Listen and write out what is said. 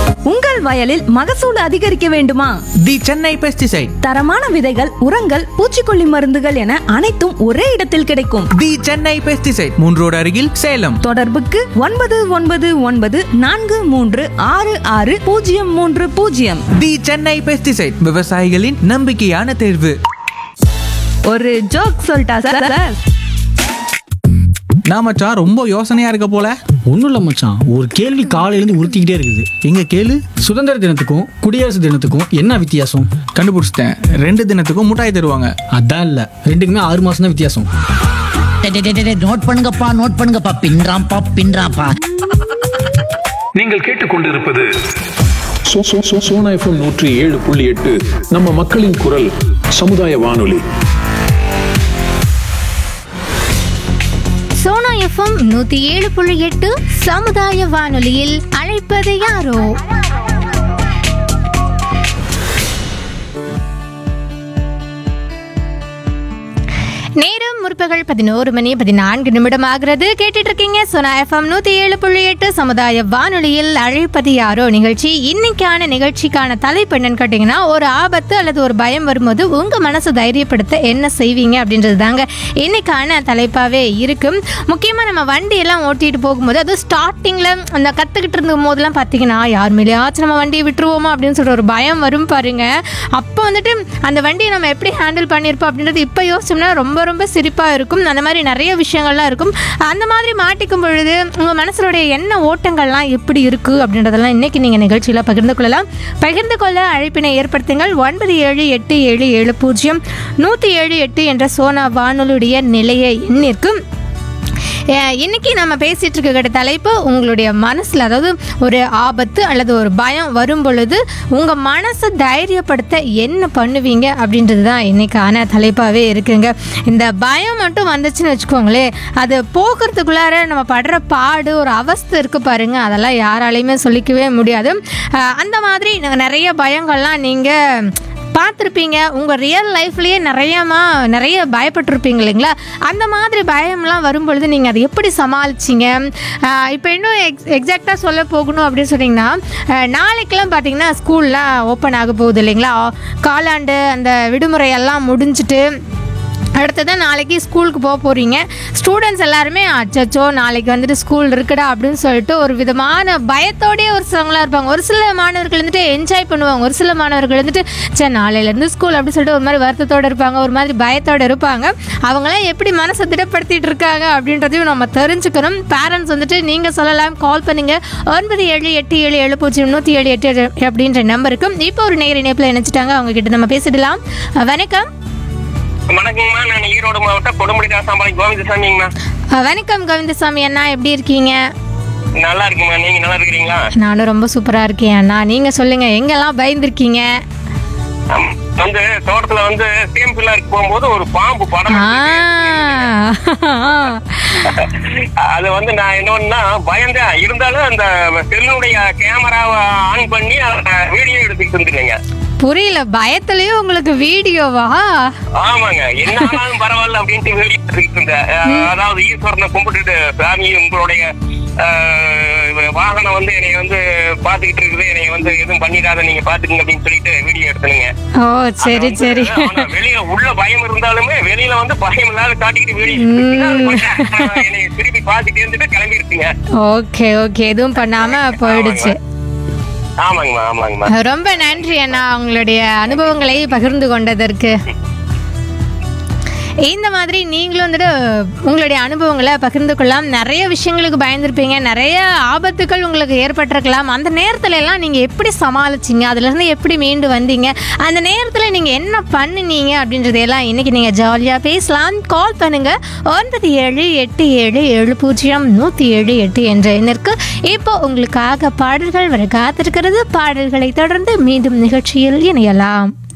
உங்கள் வயலில் மகசூல் அதிகரிக்க வேண்டுமா தி சென்னை பெஸ்டிசைட் தரமான விதைகள் உரங்கள் பூச்சிக்கொல்லி மருந்துகள் என அனைத்தும் ஒரே இடத்தில் கிடைக்கும் தி சென்னை பெஸ்டிசைட் மூன்று ரோடு அருகில் சேலம் தொடர்புக்கு ஒன்பது ஒன்பது ஒன்பது நான்கு மூன்று ஆறு ஆறு பூஜ்ஜியம் மூன்று பூஜ்ஜியம் தி சென்னை பெஸ்டிசைட் விவசாயிகளின் நம்பிக்கையான தேர்வு ஒரு ஜோக் சொல்லிட்டா சார் நான் மச்சான் ரொம்ப யோசனையா இருக்க போல ஒன்றும் இல்லை மச்சான் ஒரு கேள்வி காலையிலேருந்து உறுத்திக்கிட்டே இருக்குது எங்க கேளு சுதந்திர தினத்துக்கும் குடியரசு தினத்துக்கும் என்ன வித்தியாசம் கண்டுபிடிச்சிட்டேன் ரெண்டு தினத்துக்கும் முட்டாய் தருவாங்க அதான் இல்லை ரெண்டுக்குமே ஆறு மாதம் தான் வித்தியாசம் டே, டே, டே, டே, நோட் பண்ணுங்கப்பா நோட் பண்ணுங்கப்பா பின்றாம்பா பின்றாம்பா நீங்கள் கேட்டுக்கொண்டிருப்பது சோ- சோ- சோ- சோனா எஃப்எம் நூற்றி ஏழு புள்ளி எட்டு நம்ம மக்களின் குரல் சமுதாய வானொலி சோனா எஃப்எம் நூத்தி ஏழு புள்ளி எட்டு சமுதாய வானொலியில் அழைப்பது யாரோ நேரம் முற்பகல் பதினோரு மணி பதினான்கு நிமிடம் ஆகிறது கேட்டுட்டு இருக்கீங்க சோனா எஃப்எம் நூத்தி ஏழு புள்ளி எட்டு சமுதாய வானொலியில் அழைப்பது யாரோ நிகழ்ச்சி இன்னைக்கான நிகழ்ச்சிக்கான தலைப்பு என்னன்னு கேட்டீங்கன்னா ஒரு ஆபத்து அல்லது ஒரு பயம் வரும்போது உங்க மனசை தைரியப்படுத்த என்ன செய்வீங்க அப்படின்றது தாங்க இன்னைக்கான தலைப்பாவே இருக்கும் முக்கியமா நம்ம வண்டி எல்லாம் ஓட்டிட்டு போகும்போது அது ஸ்டார்டிங்ல அந்த கத்துக்கிட்டு இருந்த போதெல்லாம் பார்த்தீங்கன்னா யார் மேலேயாச்சும் நம்ம வண்டியை விட்டுருவோமா அப்படின்னு சொல்ற ஒரு பயம் வரும் பாருங்க அப்போ வந்துட்டு அந்த வண்டியை நம்ம எப்படி ஹேண்டில் பண்ணியிருப்போம் அப்படின்றது இப்போ யோசிச்சோம்னா ரொம்ப ரொம்ப சிரிப்பாக இருக்கும் அந்த மாதிரி நிறைய விஷயங்கள்லாம் இருக்கும் அந்த மாதிரி மாட்டிக்கும் பொழுது உங்கள் மனசுடைய என்ன ஓட்டங்கள்லாம் எப்படி இருக்குது அப்படின்றதெல்லாம் இன்னைக்கு நீங்கள் நிகழ்ச்சியில் பகிர்ந்து கொள்ளலாம் பகிர்ந்து கொள்ள அழைப்பினை ஏற்படுத்துங்கள் ஒன்பது ஏழு எட்டு ஏழு ஏழு பூஜ்ஜியம் நூற்றி ஏழு எட்டு என்ற சோனா வானொலியுடைய நிலைய எண்ணிற்கு அஹ் இன்னைக்கு நம்ம பேசிட்டு இருக்க தலைப்பு உங்களுடைய மனசுல அதாவது ஒரு ஆபத்து அல்லது ஒரு பயம் வரும் பொழுது உங்க மனசை தைரியப்படுத்த என்ன பண்ணுவீங்க அப்படின்றது தான் இன்னைக்கான தலைப்பாவே இருக்குங்க இந்த பயம் மட்டும் வந்துச்சுன்னு வச்சுக்கோங்களேன் அது போக்குறதுக்குள்ளார நம்ம படுற பாடு ஒரு அவஸ்தை இருக்கு பாருங்க அதெல்லாம் யாராலையுமே சொல்லிக்கவே முடியாது அஹ் அந்த மாதிரி நிறைய பயங்கள்லாம் நீங்க பார்த்துருப்பீங்க உங்கள் ரியல் லைஃப்லேயே நிறையமா நிறைய பயப்பட்டிருப்பீங்க இல்லைங்களா அந்த மாதிரி பயம்லாம் வரும்பொழுது நீங்கள் அதை எப்படி சமாளிச்சிங்க இப்போ இன்னும் எக்ஸ் எக்ஸாக்டாக சொல்ல போகணும் அப்படின்னு சொன்னீங்கன்னா ஆஹ் நாளைக்கெல்லாம் பார்த்தீங்கன்னா ஸ்கூல்லாம் ஓப்பன் ஆக போகுது இல்லைங்களா காலாண்டு அந்த விடுமுறையெல்லாம் முடிஞ்சிட்டு அடுத்ததான் நாளைக்கு ஸ்கூலுக்கு போக போகிறீங்க ஸ்டூடெண்ட்ஸ் எல்லாருமே அச்சச்சோ நாளைக்கு வந்துட்டு ஸ்கூல் இருக்குடா அப்படின்னு சொல்லிட்டு ஒரு விதமான பயத்தோடயே ஒரு சிலவங்களாம் இருப்பாங்க ஒரு சில மாணவர்கள் வந்துட்டு என்ஜாய் பண்ணுவாங்க ஒரு சில மாணவர்கள் வந்துட்டு சரி நாளையிலேருந்து ஸ்கூல் அப்படின்னு சொல்லிட்டு ஒரு மாதிரி வருத்தத்தோடு இருப்பாங்க ஒரு மாதிரி பயத்தோடு இருப்பாங்க அவங்களாம் எப்படி மனசை திடப்படுத்திட்டு இருக்காங்க அப்படின்றதையும் நம்ம தெரிஞ்சுக்கணும் பேரண்ட்ஸ் வந்துட்டு நீங்கள் சொல்லலாம் கால் பண்ணுங்க ஒன்பது ஏழு எட்டு ஏழு ஏழு பூஜ்ஜியம் நூற்றி ஏழு எட்டு அப்படின்ற நம்பருக்கு இப்போ ஒரு நேர இணைப்பில் இணைச்சிட்டாங்க அவங்க கிட்ட நம்ம பேசிடலாம் வணக்கம் வணக்கங்கம்மா நான் ஈரோடு மாவட்டம் கொடுமுடி ராசாம்பாளையம் கோவிந்தசாமிங்கம்மா அஹ் வணக்கம் கோவிந்தசாமி அண்ணா எப்படி இருக்கீங்க நல்லா இருக்குமா நீங்க நல்லா இருக்கிறீங்களா நானும் ரொம்ப சூப்பரா இருக்கேன் அண்ணா நீங்க சொல்லுங்க எங்கெல்லாம் பயந்துருக்கீங்க ஆம். வந்து தோட்டத்துல வந்து சேம் பிள்ளைக்கு போகும்போது ஒரு பாம்பு படம் ஆ. அது வந்து நான் என்ன பண்ணா பயந்தேன் இருந்தாலும் அந்த செல்லுடைய கேமராவை ஆன் பண்ணி வீடியோ எடுத்துக்கிட்டு இருந்துருங்க புரியல பயத்துலயும் உங்களுக்கு வீடியோவா ஆமாங்க என்ன ஆனாலும் பரவாயில்ல அப்படின்ட்டு வீடியோ எடுத்துக்கிட்டு இருந்தேன் அஹ், அதாவது ஈஸ்வரனை கும்பிட்டுட்டு சாமி உங்களுடைய அஹ், வாகனம் வந்து என்னை வந்து பாத்துக்கிட்டு இருக்குது என்னை வந்து எதுவும் பண்ணிடாத நீங்க பாத்துக்கங்க அப்படின்னு சொல்லிட்டு வீடியோ எடுத்தனுங்க ஓ சரி சரி ஆனா வெளியில உள்ள பயம் இருந்தாலுமே வெளியில வந்து பயம் இல்லாத காட்டிக்கிட்டு வீடியோ என்னை திருப்பி பாத்துட்டு இருந்துட்டு கிளம்பி இருக்குங்க ஓகே ஓகே எதுவும் பண்ணாம போயிடுச்சு ஆமாங்கம்மா ஆமாங்கம்மா ரொம்ப நன்றி அண்ணா உங்களுடைய அனுபவங்களை பகிர்ந்து கொண்டதற்கு இந்த மாதிரி நீங்களும் வந்துட்டு உங்களுடைய அனுபவங்களை பகிர்ந்து கொள்ளலாம் நிறைய விஷயங்களுக்கு பயந்துருப்பீங்க நிறைய ஆபத்துக்கள் உங்களுக்கு ஏற்பட்டிருக்கலாம் அந்த நேரத்துல எல்லாம் நீங்கள் எப்படி சமாளிச்சிங்க அதுலேருந்து எப்படி மீண்டு வந்தீங்க அந்த நேரத்தில் நீங்கள் என்ன பண்ணுனீங்க அப்படின்றதையெல்லாம் இன்னைக்கு நீங்கள் ஜாலியாக பேசலாம் கால் பண்ணுங்க ஒன்பது ஏழு எட்டு ஏழு ஏழு பூஜ்ஜியம் நூற்றி ஏழு எட்டு என்ற எண்ணிற்கு இப்போ உங்களுக்காக பாடல்கள் வர காத்திருக்கிறது பாடல்களை தொடர்ந்து மீண்டும் நிகழ்ச்சியில் இணையலாம்